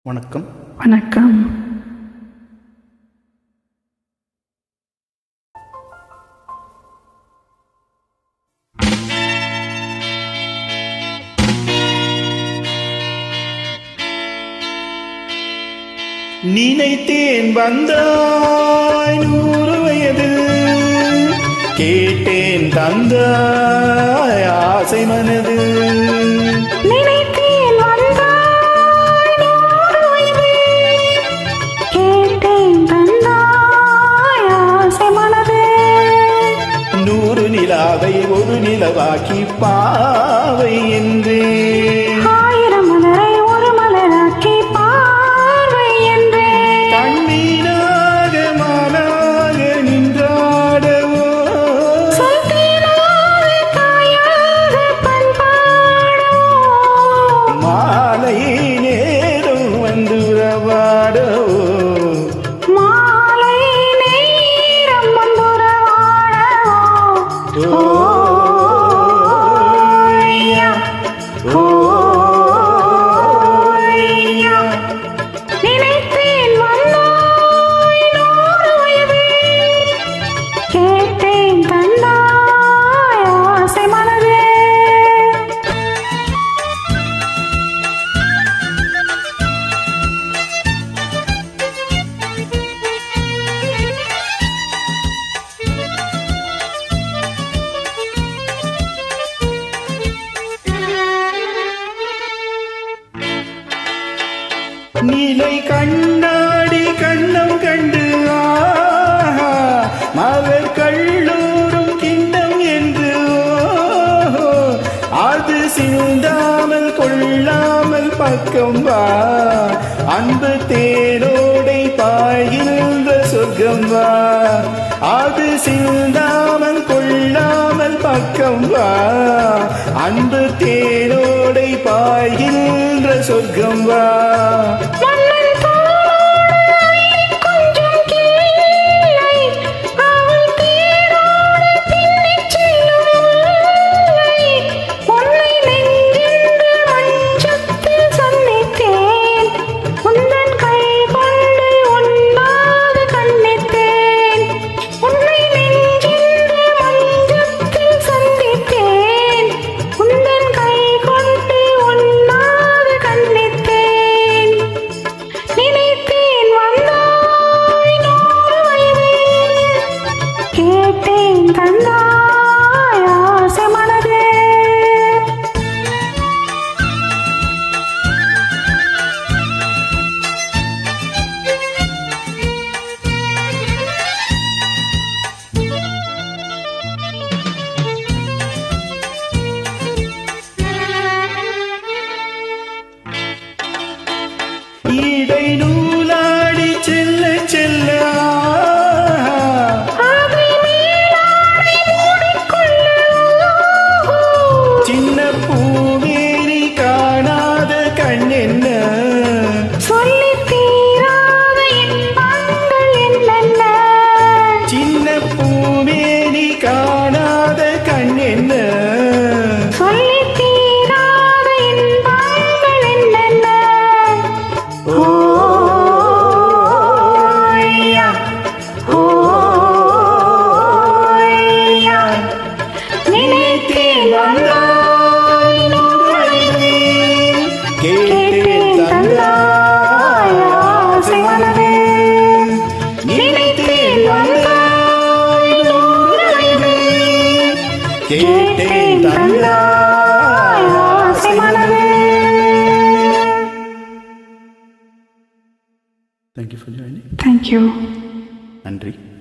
வணக்கம் வணக்கம் நினைத்தேன் வந்தாய் நூறு வயது கேட்டேன் தந்தாய் ஆசை மனது நினைத்தேன் வந்தாய் நூறு வயது. கேட்டேன் தந்தாய் ஆசை மனது. நூறு நிலாவை ஒரு நிலவாக்கி பாவை என்றேன் ஆயிரம் மலரை ஒரு மலராக்கி பார்வை என்றேன். கண்ணீராக மானாக நின்றாடவோ சொல் தீராத தாயாக பண்பாடோ. மாலை நேரம் வந்து உறவாடவோ மாலை நேரம் வந்துறவாடவோ. ஓய்யா, ஓய்யா. நினைத்தேன் வந்தாய் நூறு வயது. கேட்டேன் தந்தாய் ஆசை மனது நிலை கண்ணாடி கண்ணம் கண்டு ஆஹா, மலர் கள்ளூரும் கிண்ணம் என்று ஓஹோ, அது சிந்தாமல் கொள்ளாமல் பக்கம் வா அன்பு தேரோடை பாய்கின்ற சொர்க்கம் வா அது சிந்தாமல் கொள்ளாமல் பக்கம் வா அன்பு தேரோடை பாய்கின்ற சொர்க்கம் வா மன்னன் தோளோடு கொஞ்சம் கீழே அவள் தேரோடு பின்னிச் செல்லும் முல்லை. உன்னை நெஞ்சென்று மஞ்சத்தில் சந்தித்தேன். உந்தன் கை கொண்டு உண்ணாது கண்ணித்தேன். உன்னை நெஞ்சென்று மஞ்சத்தில் சந்தித்தேன். உந்தன் கை கொண்டு உண்ணாது கண்ணித்தேன். நினைத்தேன் வந்தாய் நூறு வயது. கேட்டேன் தந்தாய் ஆசை மனது இடை நூலாடி செல்ல செல்ல ஆஹா, அதை மேலாடை மூடிக்கொள்ள சின்ன பூவேரி காணாத கண் என்ன சொல்லித் தீராத இன்பங்கள் என்னென்ன சின்ன பூவேரி காணாத கண் என்ன சொல்லித் தீராத இன்பங்கள் என்னென்ன ஓய்யா, ஓய்யா. நினைத்தேன் வந்தாய் நூறு வயது. கேட்டேன் தந்தாய் ஆசை மனது நினைத்தேன் வந்தாய் நூறு வயது கேட்டேன் தந்தாய் ஆசை மனது Thank you for joining. Thank you. நன்றி